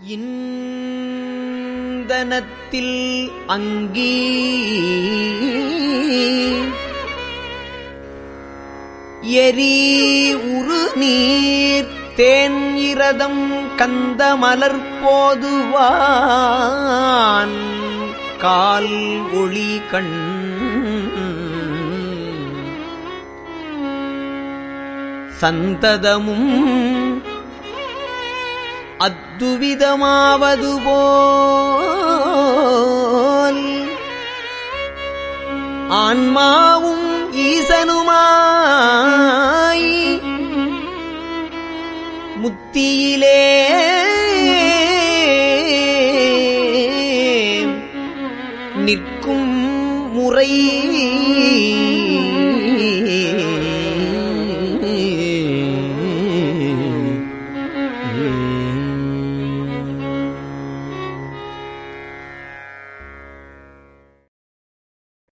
இந்தனத்தில் அங்கீ எரி உரு நீர் தேன் இரதம் கந்த மலர் போதுவான் கால் ஒளி கண் சந்ததமும் அத்துவிதமாவது போல் ஆன்மாவும் ஈசனுமாய் முத்தியிலே நிற்கும் முறை